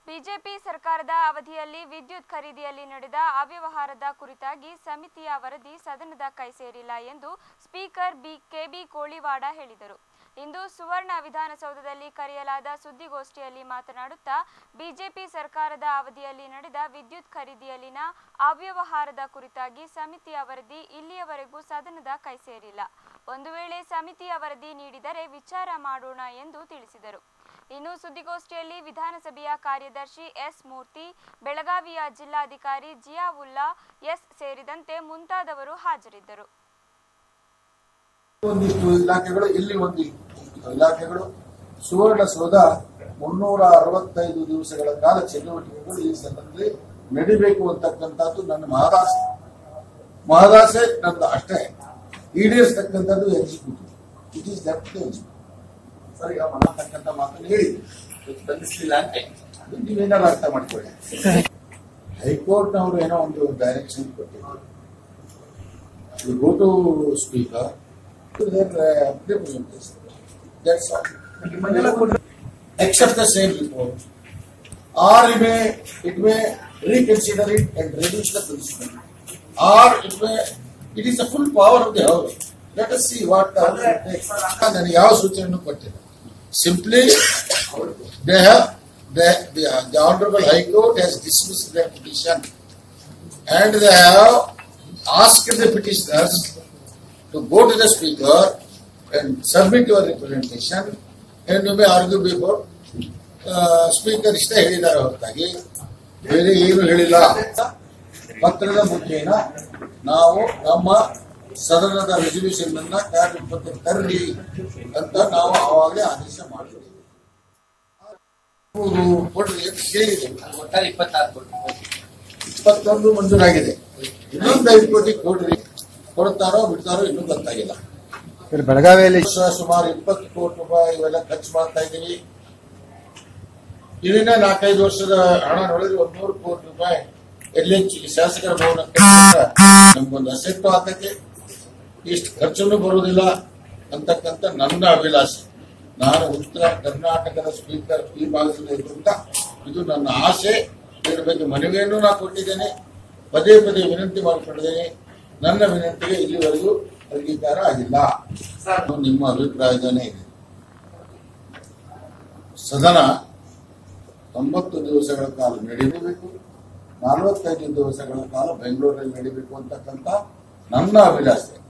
BJP ಸರ್ಕಾರದ ಅವಧಿಯಲ್ಲಿ ವಿದ್ಯುತ್ ಖರೀದಿಯಲ್ಲಿ ನಡೆದ ಅವ್ಯವಹಾರದ ಕುರಿತಾಗಿ ಸಮಿತಿಯ ವರದಿ ಸದನದ ಕೈ ಸೇರಿಲ್ಲ ಎಂದು ಸ್ಪೀಕರ್ ಬಿ ಕೆಬಿ ಕೋಳಿವಾಡ ಹೇಳಿದರು ಇಂದು ಸುವರ್ಣ ವಿಧಾನಸೌಧದಲ್ಲಿ ಕರೆಯಲಾದ ಸುದ್ದಿಗೋಷ್ಠಿಯಲ್ಲಿ ಮಾತನಾಡುತ್ತಾ ಬಿಜೆಪಿ ಸರ್ಕಾರದ ಅವಧಿಯಲ್ಲಿ ನಡೆದ ವಿದ್ಯುತ್ ಖರೀದಿಯಲ್ಲಿನ ಅವ್ಯವಹಾರದ ಕುರಿತಾಗಿ ಸಮಿತಿಯ ವರದಿ ಇಲ್ಲಿಯವರೆಗೂ ಸದನದ ಕೈ ಸೇರಿಲ್ಲ ಒಂದು ವೇಳೆ ಸಮಿತಿಯ ವರದಿ ನೀಡಿದರೆ ವಿಚಾರ ಮಾಡೋಣ ಎಂದು ತಿಳಿಸಿದರು ಇನ್ನು ಸುದ್ದಿಗೋಷ್ಠಿಯಲ್ಲಿ ವಿಧಾನಸಭೆಯ ಕಾರ್ಯದರ್ಶಿ ಎಸ್ ಮೂರ್ತಿ ಬೆಳಗಾವಿಯ ಜಿಲ್ಲಾಧಿಕಾರಿ ಜಿಯಾವುಲ್ಲಾ ಎಸ್ ಸೇರಿದಂತೆ ಮುಂತಾದವರು ಹಾಜರಿದ್ದರು ಒಂದಿಷ್ಟು ಇಲಾಖೆಗಳು ಇಲ್ಲಿ ಒಂದಿಷ್ಟು ಇಲಾಖೆಗಳು ಸುವರ್ಣಸೌಧ ಮುನ್ನೂರ ಅರವತ್ತೈದು ದಿವಸಗಳ ಕಾಲ ಚಟುವಟಿಕೆಗಳು ಈ ಸದನದಲ್ಲಿ ನಡಿಬೇಕು ಅಂತಕ್ಕಂಥದ್ದು ನನ್ನ ಮಹದಾಸೆ ಮಹದಾಸೆ ನಂದು ಅಷ್ಟೇ ಈಡೇರಿಸ್ತಕ್ಕಂಥದ್ದು executive it is that executive sir ಈಗ ಮಾಡತಕ್ಕಂಥ ಮಾತನ್ನು ಹೇಳಿ ಸ್ಪಂದಿಸಲಿಲ್ಲ ಅಂತ ಅದು ನೀವೇನಾರು ಅರ್ಥ ಮಾಡ್ಕೊಳ್ಳಿ ಹೈಕೋರ್ಟ್ನವರು ಏನೋ ಒಂದು ಡೈರೆಕ್ಷನ್ ಕೊಟ್ಟಿದ್ದಾರೆ you go to speaker to their uh, representation. That's all. Accept the same report. Or it may, it may reconsider it and reduce the punishment. Or it may, it is the full power of the house. Let us see what the house will take. ನಾನು ಯಾವ ಸೂಚನೆಯನ್ನು ಕೊಟ್ಟಿಲ್ಲ simply they have the the honorable high court has dismissed their petition and they have asked the petitioners to go to the speaker and submit your representation and you may argue before speaker ಇಷ್ಟೇ ಹೇಳಿದ್ದಾರೆ ಹೊರತಾಗಿ ಬೇರೆ ಏನು ಹೇಳಿಲ್ಲ ಪತ್ರದ ಮುಖೇನ ನಾವು ನಮ್ಮ ಸದನದ ರೆಸಲ್ಯೂಷನ್ ಅನ್ನ ಕಾರ್ಯರೂಪಕ್ಕೆ ತರಲಿ ಅಂತ ನಾವು ಆವಾಗಲೇ ಆದೇಶ ಮಾಡಿದ್ದೀವಿ ಮೂರು ಕೊಡ್ರಿ ಅಂತ ಹೇಳಿದೆ ಒಟ್ಟಾರೆ ಇಪ್ಪತ್ತಾರು ಕೋಟಿ ಇಪ್ಪತ್ತೊಂದು ಮಂಜೂರಾಗಿದೆ ಇನ್ನೊಂದು ಐದು ಕೋಟಿ ಕೊಡ್ರಿ ಕೊಡ್ತಾರೋ ಬಿಡ್ತಾರೋ ಇನ್ನೂ ಗೊತ್ತಾಗಿಲ್ಲ ಇಲ್ಲಿ ಬೆಳಗಾವಿಯಲ್ಲಿ ವರ್ಷ ಸುಮಾರು ಇಪ್ಪತ್ತು ಕೋಟಿ ರೂಪಾಯಿ ಇವೆಲ್ಲ ಖರ್ಚು ಮಾಡ್ತಾ ಇದ್ದೀವಿ ಇದನ್ನ ನಾಲ್ಕೈದು ವರ್ಷದ ಹಣ ನೋಡಿದ್ರೆ ಒಂದ್ ನೂರು ಕೋಟಿ ರೂಪಾಯಿ ಎಲ್ಲೆಚ್ಚು ಶಾಸಕರ ಭವನ ನಮ್ಗೊಂದು ಅಸೆಟ್ಟು ಆಗ್ತೈತೆ ಇಷ್ಟು ಖರ್ಚನ್ನು ಬರುವುದಿಲ್ಲ ಅಂತಕ್ಕಂಥ ನನ್ನ ಅಭಿಲಾಷೆ ನಾನು ಉತ್ತರ ಕರ್ನಾಟಕದ ಸ್ಪೀಕರ್ ಈ ಭಾಗದಲ್ಲಿ ಇದ್ರಿಂದ ಇದು ನನ್ನ ಆಸೆ ಇದರ ಬಗ್ಗೆ ಮನವಿಯನ್ನು ನಾನು ಕೊಟ್ಟಿದ್ದೇನೆ ಪದೇ ಪದೇ ವಿನಂತಿ ಮಾಡಿಕೊಂಡಿದ್ದೇನೆ ನನ್ನ ವಿನಂತಿಗೆ ಇಲ್ಲಿವರೆಗೂ ಅಂಗೀಕಾರ ಆಗಿಲ್ಲ ನಿಮ್ಮ ಅಭಿಪ್ರಾಯದನೇ ಇದೆ ಸದನ ತೊಂಬತ್ತು ದಿವಸಗಳ ಕಾಲ ನಡೀಬೇಕು ನಲವತ್ತೈದು ದಿವಸಗಳ ಕಾಲ ಬೆಂಗಳೂರಲ್ಲಿ ನಡೀಬೇಕು ಅಂತಕ್ಕಂಥ ನನ್ನ ಅಭಿಲಾಷೆ